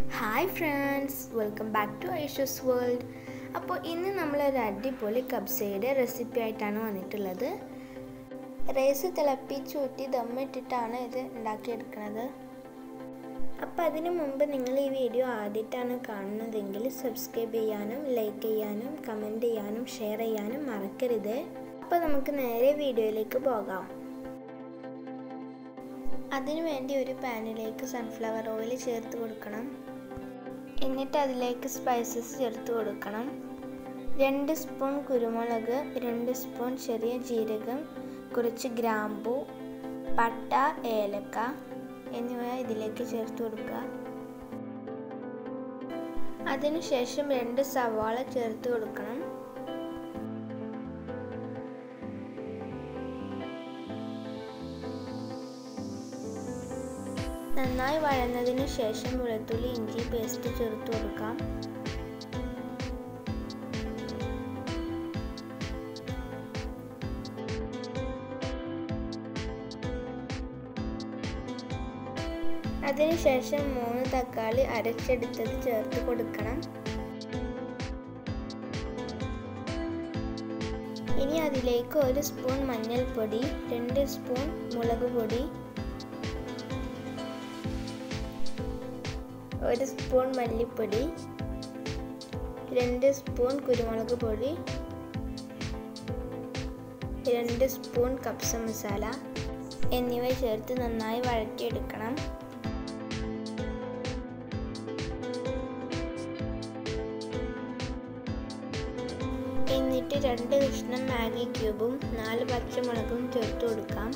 hi friends welcome back to Aisha's world അപ്പോൾ ഇന്ന് നമ്മളൊരു അടിപൊളി കബ്സയുടെ റെസിപ്പി ആയിട്ടാണ് വന്നിട്ടുള്ളത് റൈസ് തിളപ്പിച്ചൂറ്റി ദമ്മിട്ടിട്ടാണ് ഇത് ഉണ്ടാക്കിയെടുക്കുന്നത് അപ്പോൾ അതിനു മുമ്പ് നിങ്ങൾ ഈ വീഡിയോ ആദ്യമായിട്ടാണ് കാണുന്നതെങ്കിൽ സബ്സ്ക്രൈബ് ചെയ്യാനും ലൈക്ക് ചെയ്യാനും കമൻറ്റ് ചെയ്യാനും ഷെയർ ചെയ്യാനും മറക്കരുത് അപ്പോൾ നമുക്ക് നേരെ വീഡിയോയിലേക്ക് പോകാം അതിനു വേണ്ടി ഒരു പാനിലേക്ക് സൺഫ്ലവർ ഓയിൽ ചേർത്ത് കൊടുക്കണം എന്നിട്ട് അതിലേക്ക് സ്പൈസസ് ചേർത്ത് കൊടുക്കണം രണ്ട് സ്പൂൺ കുരുമുളക് രണ്ട് സ്പൂൺ ചെറിയ ജീരകം കുറച്ച് ഗ്രാമ്പു പട്ട ഏലക്ക എന്നിവ ഇതിലേക്ക് ചേർത്ത് കൊടുക്കുക അതിനുശേഷം രണ്ട് സവാള ചേർത്ത് കൊടുക്കണം നന്നായി വഴന്നതിന് ശേഷം വെളുത്തുള്ളി ഇഞ്ചി പേസ്റ്റ് ചേർത്ത് കൊടുക്കാം അതിനുശേഷം മൂന്ന് തക്കാളി അരച്ചെടുത്തത് ചേർത്ത് കൊടുക്കണം ഇനി അതിലേക്ക് ഒരു സ്പൂൺ മഞ്ഞൾപ്പൊടി രണ്ട് സ്പൂൺ മുളക് പൊടി ഒരു സ്പൂൺ മല്ലിപ്പൊടി രണ്ട് സ്പൂൺ കുരുമുളക് പൊടി രണ്ട് സ്പൂൺ കപ്സ മസാല എന്നിവ ചേർത്ത് നന്നായി വഴറ്റിയെടുക്കണം എന്നിട്ട് രണ്ട് കഷ്ണം മാഗി ക്യൂബും നാല് പച്ചമുളകും ചേർത്ത് കൊടുക്കാം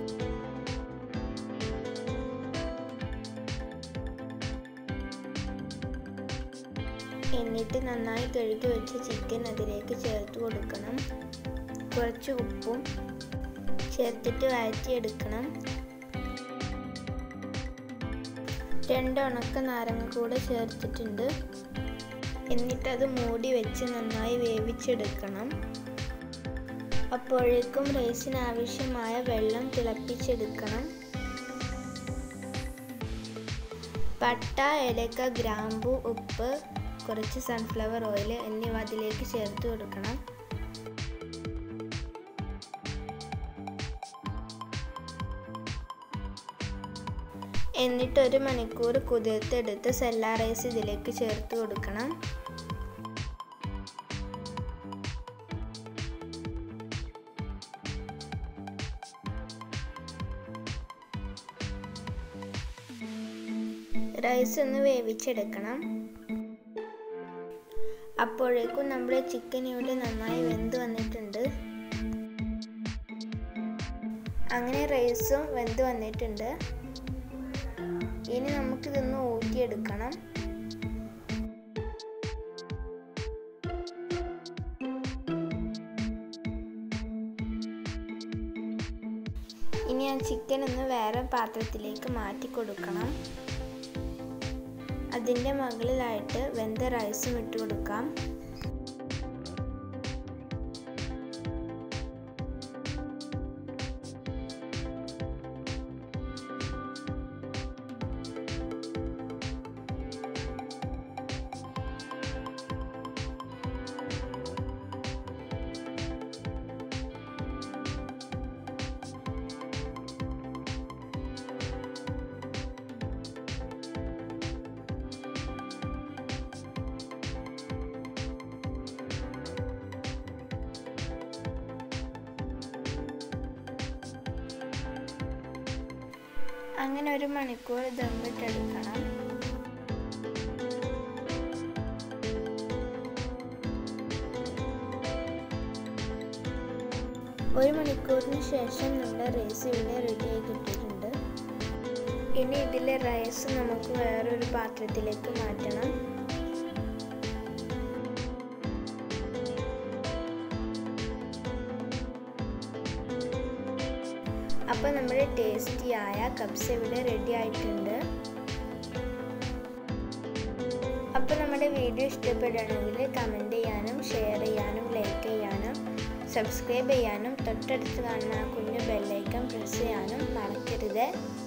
എന്നിട്ട് നന്നായി കഴുകി വെച്ച ചിക്കൻ അതിലേക്ക് ചേർത്ത് കൊടുക്കണം കുറച്ച് ഉപ്പും ചേർത്തിട്ട് വഴറ്റിയെടുക്കണം രണ്ട് ഉണക്ക നാരങ്ങ കൂടെ ചേർത്തിട്ടുണ്ട് എന്നിട്ട് അത് മൂടി വെച്ച് നന്നായി വേവിച്ചെടുക്കണം അപ്പോഴേക്കും റൈസിന് ആവശ്യമായ വെള്ളം തിളപ്പിച്ചെടുക്കണം പട്ട ഏലക്ക ഗ്രാമ്പു ഉപ്പ് കുറച്ച് സൺഫ്ലവർ ഓയിൽ എന്നിവ അതിലേക്ക് ചേർത്ത് കൊടുക്കണം എന്നിട്ട് ഒരു മണിക്കൂർ കുതിർത്തെടുത്ത് സെല്ല റൈസ് ഇതിലേക്ക് ചേർത്ത് കൊടുക്കണം റൈസ് ഒന്ന് വേവിച്ചെടുക്കണം അപ്പോഴേക്കും നമ്മുടെ ചിക്കൻ ഇവിടെ നന്നായി വെന്ത് വന്നിട്ടുണ്ട് അങ്ങനെ റൈസും വെന്ത് വന്നിട്ടുണ്ട് ഇനി നമുക്കിതൊന്ന് ഊറ്റിയെടുക്കണം ഇനി ആ ചിക്കൻ ഒന്ന് വേറെ പാത്രത്തിലേക്ക് മാറ്റി കൊടുക്കണം അതിൻ്റെ മുകളിലായിട്ട് വെന്ത റൈസും ഇട്ട് കൊടുക്കാം അങ്ങനെ ഒരു മണിക്കൂർ ദമ്മിട്ടെടുക്കണം ഒരു മണിക്കൂറിന് ശേഷം നമ്മുടെ റൈസ് ഇവിടെ റെഡി ആയി കിട്ടിയിട്ടുണ്ട് ഇനി ഇതിലെ റൈസ് നമുക്ക് വേറൊരു പാത്രത്തിലേക്ക് മാറ്റണം അപ്പോൾ നമ്മുടെ ടേസ്റ്റിയായ കബ്സ് ഇവിടെ റെഡി ആയിട്ടുണ്ട് അപ്പോൾ നമ്മുടെ വീഡിയോ ഇഷ്ടപ്പെടുകയാണെങ്കിൽ കമൻറ്റ് ചെയ്യാനും ഷെയർ ചെയ്യാനും ലൈക്ക് ചെയ്യാനും സബ്സ്ക്രൈബ് ചെയ്യാനും തൊട്ടടുത്ത് കാണുന്ന ആ കുഞ്ഞു ബെല്ലൈക്കൺ പ്രസ് ചെയ്യാനും മറക്കരുത്